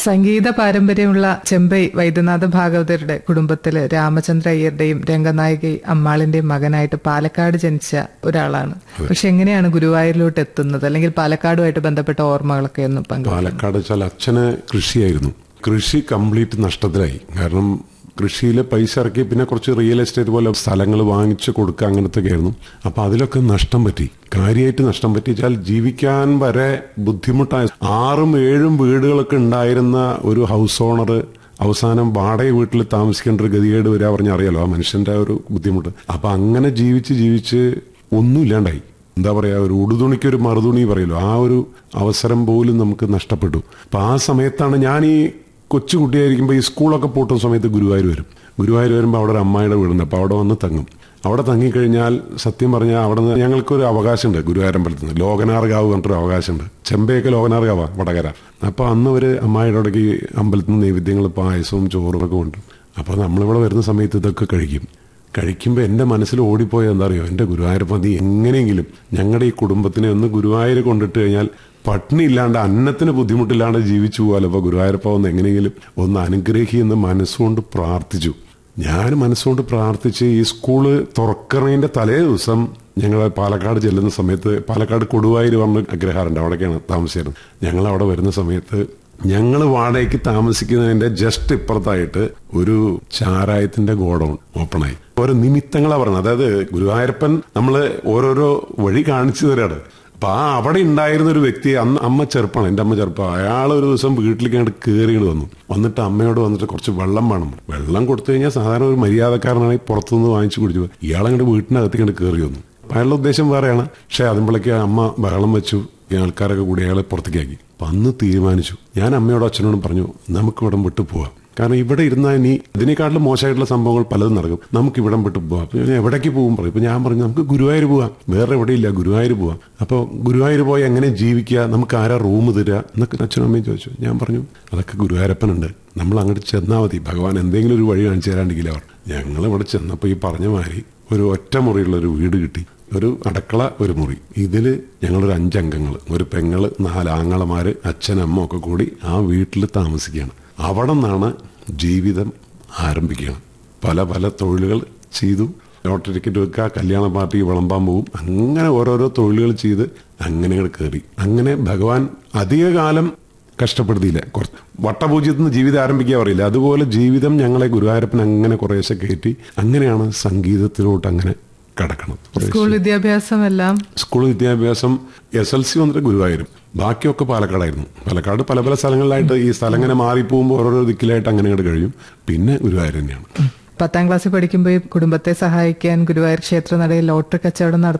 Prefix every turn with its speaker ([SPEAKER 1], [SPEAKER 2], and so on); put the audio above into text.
[SPEAKER 1] സംഗീത പാരമ്പര്യമുള്ള ചെമ്പൈ വൈദ്യനാഥ ഭാഗവതരുടെ കുടുംബത്തില് രാമചന്ദ്ര അയ്യരുടെയും രംഗനായിക അമ്മാളിന്റെയും മകനായിട്ട് പാലക്കാട് ജനിച്ച ഒരാളാണ് പക്ഷെ എങ്ങനെയാണ് ഗുരുവായൂരിലോട്ട് എത്തുന്നത് അല്ലെങ്കിൽ പാലക്കാടുമായിട്ട് ബന്ധപ്പെട്ട ഓർമ്മകളൊക്കെ ഒന്ന് പങ്കു
[SPEAKER 2] പാലക്കാട് വെച്ചാൽ അച്ഛന് കൃഷിയായിരുന്നു കൃഷി കംപ്ലീറ്റ് നഷ്ടത്തിലായി കാരണം കൃഷിയിൽ പൈസ ഇറക്കി പിന്നെ കുറച്ച് റിയൽ എസ്റ്റേറ്റ് പോലെ സ്ഥലങ്ങൾ വാങ്ങിച്ചു കൊടുക്കുക അങ്ങനത്തെ ആയിരുന്നു അപ്പൊ അതിലൊക്കെ നഷ്ടം പറ്റി കാര്യമായിട്ട് നഷ്ടം പറ്റി വെച്ചാൽ ജീവിക്കാൻ വരെ ബുദ്ധിമുട്ടായ ആറും ഏഴും വീടുകളൊക്കെ ഉണ്ടായിരുന്ന ഒരു ഹൗസ് ഓണർ അവസാനം വാടക വീട്ടിൽ താമസിക്കേണ്ട ഒരു ഗതികേട് വരിക പറഞ്ഞാൽ അറിയാലോ ആ മനുഷ്യന്റെ ആ ഒരു ബുദ്ധിമുട്ട് അപ്പൊ അങ്ങനെ ജീവിച്ച് ജീവിച്ച് ഒന്നുമില്ലാണ്ടായി എന്താ പറയാ ഒരു ഉടുതുണിക്ക് ഒരു മറുതുണി പറയല്ലോ ആ ഒരു അവസരം പോലും നമുക്ക് നഷ്ടപ്പെട്ടു അപ്പൊ ആ സമയത്താണ് ഞാൻ ഈ കൊച്ചുകുട്ടിയായിരിക്കുമ്പോൾ ഈ സ്കൂളൊക്കെ പൂട്ടുന്ന സമയത്ത് ഗുരുവായൂർ വരും ഗുരുവായൂർ വരുമ്പോൾ അവിടെ ഒരു അമ്മായിയുടെ വീടുണ്ട് അപ്പോൾ അവിടെ വന്ന് തങ്ങും അവിടെ തങ്ങിക്കഴിഞ്ഞാൽ സത്യം പറഞ്ഞാൽ അവിടെ നിന്ന് ഞങ്ങൾക്കൊരു അവകാശമുണ്ട് ഗുരുവായൂരമ്പലത്തിൽ നിന്ന് ലോകനാർഗാവ് പറഞ്ഞിട്ടൊരു അവകാശമുണ്ട് ചെമ്പയൊക്കെ ലോകനാർഗാവാ വടകര അപ്പോൾ അന്ന് ഒരു അമ്മായിയുടെ അവിടേക്ക് അമ്പലത്തിൽ നിന്ന് നൈവേദ്യങ്ങൾ പായസവും ചോറും ഒക്കെ ഉണ്ട് അപ്പോൾ നമ്മളിവിടെ വരുന്ന സമയത്ത് ഇതൊക്കെ കഴിക്കും കഴിക്കുമ്പോൾ എൻ്റെ മനസ്സിൽ ഓടിപ്പോയ എന്താ അറിയോ എൻ്റെ ഗുരുവായൂരപ്പ നീ എങ്ങനെയെങ്കിലും ഞങ്ങളുടെ ഈ കുടുംബത്തിനെ ഒന്ന് ഗുരുവായൂർ കൊണ്ടിട്ട് കഴിഞ്ഞാൽ പട്ടിണി ഇല്ലാണ്ട് അന്നത്തിന് ബുദ്ധിമുട്ടില്ലാണ്ട് ജീവിച്ചു പോകാലോ അപ്പോൾ ഗുരുവായൂരപ്പ ഒന്ന് എങ്ങനെയെങ്കിലും ഒന്ന് അനുഗ്രഹിക്കുന്ന മനസ്സുകൊണ്ട് പ്രാർത്ഥിച്ചു ഞാൻ മനസ്സുകൊണ്ട് പ്രാർത്ഥിച്ച് ഈ സ്കൂള് തുറക്കണതിന്റെ തലേ ദിവസം ഞങ്ങൾ പാലക്കാട് ചെല്ലുന്ന സമയത്ത് പാലക്കാട് കൊടുവായൂർ പറഞ്ഞ അഗ്രഹാറുണ്ട് അവിടേക്കാണ് താമസിച്ചിരുന്നത് ഞങ്ങൾ അവിടെ വരുന്ന സമയത്ത് ഞങ്ങൾ വാടകയ്ക്ക് താമസിക്കുന്നതിന്റെ ജസ്റ്റ് ഇപ്പുറത്തായിട്ട് ഒരു ചാരായത്തിന്റെ ഗോഡൌൺ ഓപ്പണായി ഓരോ നിമിത്തങ്ങളാ പറഞ്ഞത് അതായത് ഗുരുവായൂരപ്പൻ നമ്മള് ഓരോരോ വഴി കാണിച്ചു തരാണ് അപ്പൊ ആ അവിടെ ഉണ്ടായിരുന്ന ഒരു വ്യക്തി അന്ന് അമ്മ ചെറുപ്പമാണ് എന്റെ അമ്മ ചെറുപ്പം അയാൾ ഒരു ദിവസം വീട്ടിലേക്ക് അങ്ങോട്ട് കയറിയിട്ട് വന്നു വന്നിട്ട് അമ്മയോട് വന്നിട്ട് കുറച്ച് വെള്ളം വേണം വെള്ളം കൊടുത്തു കഴിഞ്ഞാൽ സാധാരണ ഒരു മര്യാദക്കാരനാണെങ്കിൽ പുറത്തുനിന്ന് വാങ്ങിച്ചു കുടിച്ചു ഇയാളങ്ങോട്ട് വീട്ടിനകത്തേക്ക് കയറി വന്നു അപ്പൊ അയാളുടെ ഉദ്ദേശം വേറെയാണ് പക്ഷെ അതുമ്പോഴേക്ക് അമ്മ ബഹളം വെച്ചു ഈ ആൾക്കാരൊക്കെ കൂടി അയാളെ പുറത്തേക്കാക്കി അപ്പൊ അന്ന് തീരുമാനിച്ചു ഞാൻ അമ്മയോടും അച്ഛനോടും പറഞ്ഞു നമുക്ക് ഇവിടം വിട്ടു പോവാം കാരണം ഇവിടെ ഇരുന്നാൽ ഇനി ഇതിനേക്കാട്ടിലും മോശമായിട്ടുള്ള സംഭവങ്ങൾ പലതും നടക്കും നമുക്ക് ഇവിടം വിട്ട് പോവാം അപ്പൊ ഞാൻ എവിടേക്ക് പോകും പറയും ഇപ്പൊ ഞാൻ പറഞ്ഞു നമുക്ക് ഗുരുവായൂർ പോവാം വേറെ എവിടെയില്ല ഗുരുവായൂർ പോവാം അപ്പോൾ ഗുരുവായൂർ പോയി എങ്ങനെ ജീവിക്കുക നമുക്ക് ആരാ റൂം തരിക എന്നൊക്കെ അച്ഛനും അമ്മയും ചോദിച്ചു ഞാൻ പറഞ്ഞു അതൊക്കെ ഗുരുവായൂരപ്പനുണ്ട് നമ്മൾ അങ്ങോട്ട് ചെന്നാൽ മതി ഭഗവാൻ എന്തെങ്കിലും ഒരു വഴി കാണിച്ചു തരാണ്ടെങ്കിൽ അവർ ഞങ്ങൾ ഇവിടെ ചെന്നപ്പോൾ ഈ പറഞ്ഞ മാതിരി ഒരു ഒറ്റ മുറിയുള്ള ഒരു വീട് കിട്ടി ഒരു അടുക്കള ഒരു മുറി ഇതിൽ ഞങ്ങളൊരു അഞ്ചംഗങ്ങൾ ഒരു പെങ്ങള് നാല് ആങ്ങളമാര് അച്ഛനമ്മ ഒക്കെ കൂടി ആ വീട്ടിൽ താമസിക്കുകയാണ് അവിടെ നിന്നാണ് ജീവിതം ആരംഭിക്കുകയാണ് പല പല തൊഴിലുകൾ ചെയ്തു ലോട്ടറി ടിക്കറ്റ് വെക്കുക കല്യാണ പാർട്ടി വിളമ്പാൻ പോകും അങ്ങനെ ഓരോരോ തൊഴിലുകൾ ചെയ്ത് അങ്ങനെ അങ്ങോട്ട് കയറി അങ്ങനെ ഭഗവാൻ അധികകാലം കഷ്ടപ്പെടുത്തിയില്ല കുറച്ച് വട്ടപൂജ്യത്തിൽ നിന്ന് ജീവിതം ആരംഭിക്കുക പറയില്ല അതുപോലെ ജീവിതം ഞങ്ങളെ ഗുരുവായൂരപ്പൻ അങ്ങനെ കുറേശ്ശെ കയറ്റി അങ്ങനെയാണ് സംഗീതത്തിലോട്ട് അങ്ങനെ കടക്കണം
[SPEAKER 1] സ്കൂൾ വിദ്യാഭ്യാസം എല്ലാം
[SPEAKER 2] സ്കൂൾ വിദ്യാഭ്യാസം എസ് എൽ സി വന്നിട്ട് ഗുരുവായൂരും ബാക്കിയൊക്കെ പാലക്കാടായിരുന്നു പാലക്കാട് പല പല സ്ഥലങ്ങളിലായിട്ട് ഈ സ്ഥലം ഇങ്ങനെ മാറിപ്പോകുമ്പോൾ ഓരോരോ ദിക്കിലായിട്ട് അങ്ങനെ അങ്ങോട്ട് കഴിയും പിന്നെ ഗുരുവായൂർ തന്നെയാണ്
[SPEAKER 1] പത്താം ക്ലാസ്സിൽ പഠിക്കുമ്പോൾ ഈ കുടുംബത്തെ സഹായിക്കാൻ ഗുരുവായൂർ ക്ഷേത്ര നടയിൽ ലോട്ടറി കച്ചവടം നടത്തി